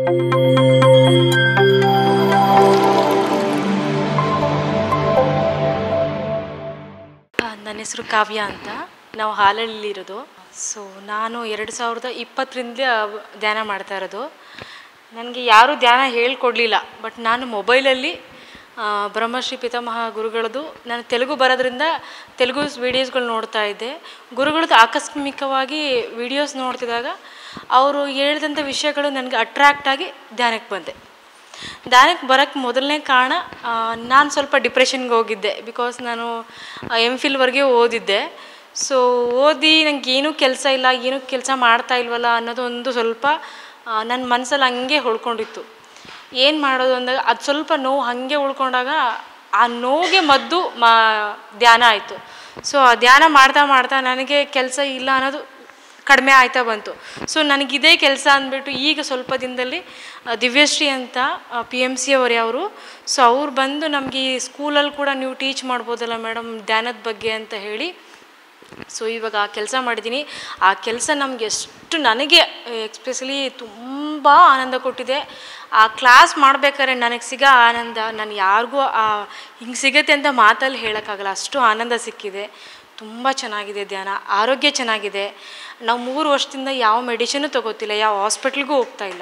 ಆ, ನನ್ನ ಹೆಸರು ಕಾವ್ಯ ಅಂತ ನಾವು ಹಾಲಳ್ಳಿಲಿರೋದು ಸೊ ನಾನು ಎರಡು ಸಾವಿರದ ಇಪ್ಪತ್ತರಿಂದ ಧ್ಯಾನ ಮಾಡ್ತಾ ಇರೋದು ನನಗೆ ಯಾರೂ ಧ್ಯಾನ ಹೇಳ್ಕೊಡ್ಲಿಲ್ಲ ಬಟ್ ನಾನು ಮೊಬೈಲಲ್ಲಿ ಆ, ಬ್ರಹ್ಮಶ್ರೀ ಪಿತಾಮಹ ಗುರುಗಳದ್ದು ನಾನು ತೆಲುಗು ಬರೋದ್ರಿಂದ ತೆಲುಗು ವೀಡಿಯೋಸ್ಗಳು ನೋಡ್ತಾ ಇದ್ದೆ ಗುರುಗಳದ್ದು ಆಕಸ್ಮಿಕವಾಗಿ ವೀಡಿಯೋಸ್ ನೋಡ್ತಿದ್ದಾಗ ಅವರು ಹೇಳಿದಂಥ ವಿಷಯಗಳು ನನಗೆ ಅಟ್ರ್ಯಾಕ್ಟ್ ಆಗಿ ಧ್ಯಾನಕ್ಕೆ ಬಂದೆ ಧ್ಯಾನಕ್ಕೆ ಬರೋಕ್ಕೆ ಮೊದಲನೇ ಕಾರಣ ನಾನು ಸ್ವಲ್ಪ ಡಿಪ್ರೆಷನ್ಗೆ ಹೋಗಿದ್ದೆ ಬಿಕಾಸ್ ನಾನು ಎಮ್ ಫಿಲ್ವರೆಗೆ ಓದಿದ್ದೆ ಸೊ ಓದಿ ನಂಗೆ ಏನೂ ಕೆಲಸ ಇಲ್ಲ ಏನೂ ಕೆಲಸ ಮಾಡ್ತಾ ಇಲ್ವಲ್ಲ ಅನ್ನೋದು ಒಂದು ಸ್ವಲ್ಪ ನನ್ನ ಮನಸ್ಸಲ್ಲಿ ಹಂಗೆ ಉಳ್ಕೊಂಡಿತ್ತು ಏನು ಮಾಡೋದು ಅಂದಾಗ ಅದು ಸ್ವಲ್ಪ ನೋವು ಹಾಗೆ ಉಳ್ಕೊಂಡಾಗ ಆ ನೋವಿಗೆ ಮದ್ದು ಮಾ ಧ್ಯಾನ ಆಯಿತು ಸೊ ಆ ಧ್ಯಾನ ಮಾಡ್ತಾ ಮಾಡ್ತಾ ನನಗೆ ಕೆಲಸ ಇಲ್ಲ ಅನ್ನೋದು ಕಡಿಮೆ ಆಯ್ತಾ ಬಂತು ಸೊ ನನಗಿದೇ ಕೆಲಸ ಅಂದ್ಬಿಟ್ಟು ಈಗ ಸ್ವಲ್ಪ ದಿನದಲ್ಲಿ ಆ, ದಿವ್ಯಶ್ರೀ ಅಂತ ಪಿ ಎಮ್ ಸಿ ಅವರೇ ಅವರು ಸೊ ಅವ್ರು ಬಂದು ನಮಗೆ ಈ ಸ್ಕೂಲಲ್ಲಿ ಕೂಡ ನೀವು ಟೀಚ್ ಮಾಡ್ಬೋದಲ್ಲ ಮೇಡಮ್ ಧ್ಯಾನದ ಬಗ್ಗೆ ಅಂತ ಹೇಳಿ ಸೊ ಇವಾಗ ಆ ಕೆಲಸ ಮಾಡಿದ್ದೀನಿ ಆ ಕೆಲಸ ನಮಗೆ ಎಷ್ಟು ನನಗೆ ಎಕ್ಸ್ಪೆಷಲಿ ತುಂಬ ಆನಂದ ಕೊಟ್ಟಿದೆ ಆ ಕ್ಲಾಸ್ ಮಾಡ್ಬೇಕಾದ್ರೆ ನನಗೆ ಸಿಗೋ ಆನಂದ ನಾನು ಯಾರಿಗೂ ಹಿಂಗೆ ಸಿಗತ್ತೆ ಅಂತ ಮಾತಲ್ಲಿ ಹೇಳೋಕ್ಕಾಗಲ್ಲ ಅಷ್ಟು ಆನಂದ ಸಿಕ್ಕಿದೆ ತುಂಬ ಚೆನ್ನಾಗಿದೆ ಧ್ಯಾನ ಆರೋಗ್ಯ ಚೆನ್ನಾಗಿದೆ ನಾವು ಮೂರು ವರ್ಷದಿಂದ ಯಾವ ಮೆಡಿಷನು ತಗೋತಿಲ್ಲ ಯಾವ ಹಾಸ್ಪಿಟ್ಲ್ಗೂ ಹೋಗ್ತಾ ಇಲ್ಲ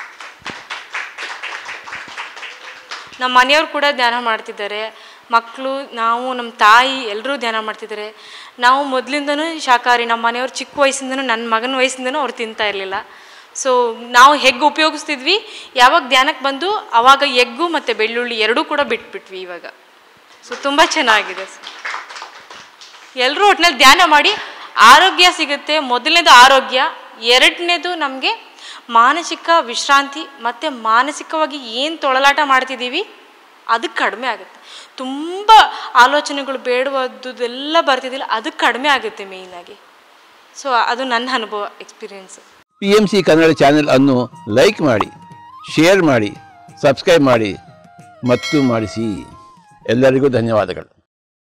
ನಮ್ಮ ಮನೆಯವ್ರು ಕೂಡ ಧ್ಯಾನ ಮಾಡ್ತಿದ್ದಾರೆ ಮಕ್ಕಳು ನಾವು ನಮ್ಮ ತಾಯಿ ಎಲ್ಲರೂ ಧ್ಯಾನ ಮಾಡ್ತಿದ್ದಾರೆ ನಾವು ಮೊದಲಿಂದನೂ ಶಾಕಾಹಾರಿ ನಮ್ಮ ಮನೆಯವ್ರು ಚಿಕ್ಕ ವಯಸ್ಸಿಂದನೂ ನನ್ನ ಮಗನ ವಯಸ್ಸಿಂದನೂ ಅವ್ರು ತಿಂತಾ ಇರಲಿಲ್ಲ ಸೊ ನಾವು ಹೆಗ್ ಉಪಯೋಗಿಸ್ತಿದ್ವಿ ಯಾವಾಗ ಧ್ಯಾನಕ್ಕೆ ಬಂದು ಆವಾಗ ಎಗ್ಗು ಮತ್ತು ಬೆಳ್ಳುಳ್ಳಿ ಎರಡೂ ಕೂಡ ಬಿಟ್ಬಿಟ್ವಿ ಇವಾಗ ಸೊ ತುಂಬ ಚೆನ್ನಾಗಿದೆ ಸರ್ ಎಲ್ಲರೂ ಒಟ್ಟಿನಲ್ಲಿ ಧ್ಯಾನ ಮಾಡಿ ಆರೋಗ್ಯ ಸಿಗುತ್ತೆ ಮೊದಲನೇದು ಆರೋಗ್ಯ ಎರಡನೇದು ನಮಗೆ ಮಾನಸಿಕ ವಿಶ್ರಾಂತಿ ಮತ್ತು ಮಾನಸಿಕವಾಗಿ ಏನು ತೊಳಲಾಟ ಮಾಡ್ತಿದ್ದೀವಿ ಅದು ಕಡಿಮೆ ಆಗುತ್ತೆ ತುಂಬ ಆಲೋಚನೆಗಳು ಬೇಡವಾದುದೆಲ್ಲ ಬರ್ತಿದ್ದಿಲ್ಲ ಅದು ಕಡಿಮೆ ಆಗುತ್ತೆ ಮೇಯ್ನಾಗಿ ಸೊ ಅದು ನನ್ನ ಅನುಭವ experience P M C Kannada channel ಅನ್ನು ಲೈಕ್ ಮಾಡಿ ಶೇರ್ ಮಾಡಿ ಸಬ್ಸ್ಕ್ರೈಬ್ ಮಾಡಿ ಮತ್ತು ಮಾಡಿಸಿ ಎಲ್ಲರಿಗೂ ಧನ್ಯವಾದಗಳು